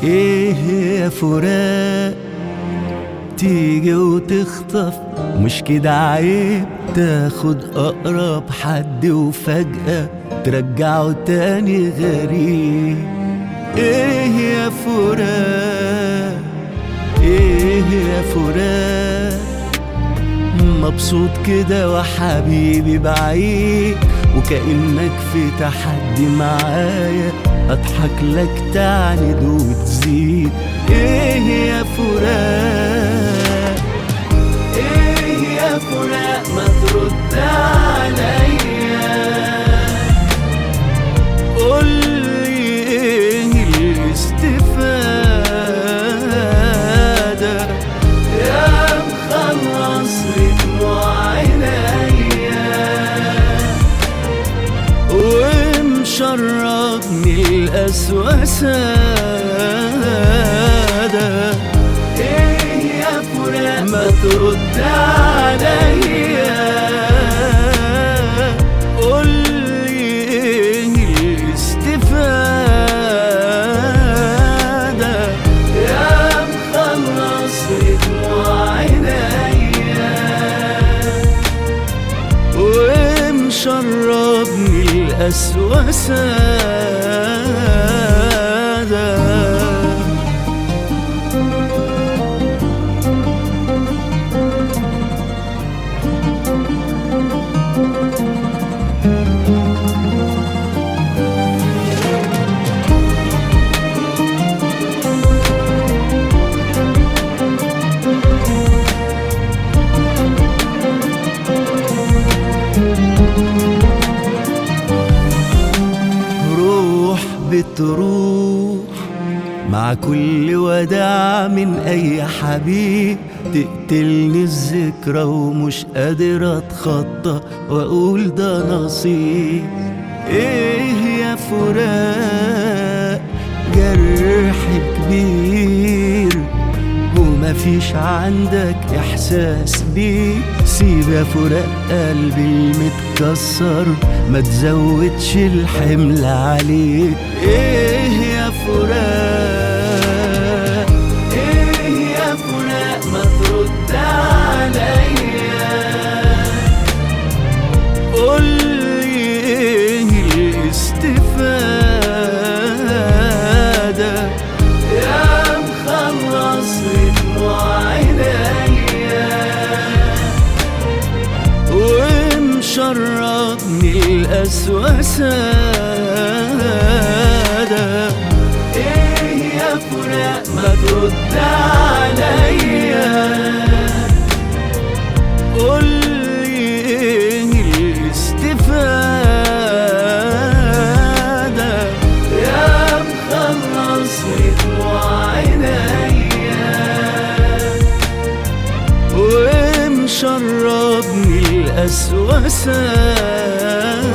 ايه يا فراق تيجي وتخطف مش كده عيب تاخد اقرب حد وفجأة ترجعه تاني غريب ايه يا فراق ايه يا فراق مبسوط كده وحبيبي بعيد وكأنك في تحدي معايا اضحك لك تعند وتزيد ايه يا فراق ايه يا فراق ما ترد عليا قولي ايه الاستفادة يا مخلص دموع عينيا ومشربني الأسوأ سادة ايه يا فراق ما ترد عليا قولي ايه الاستفادة يا مخلص دموع عينيا ومشربني الأسوأ سادة روح بتروح مع كل وداع من اي حبيب تقتلني الذكرى ومش قادر اتخطى واقول ده نصيب ايه يا فراق جرح كبير ومفيش عندك احساس بيه سيب يا فراق قلبي المتكسر ما تزودش الحمل عليه ايه يا فراق ايه يا فراق ما ترد عليا قولي ايه الاستفادة يا مخلص دموع عينيا ومشربني الأسوأ سادة ايه يا فراق ما ترد عليا قولي ايه الاستفادة يا مخلص دموع عينيا ومشربني الأسوأ سادة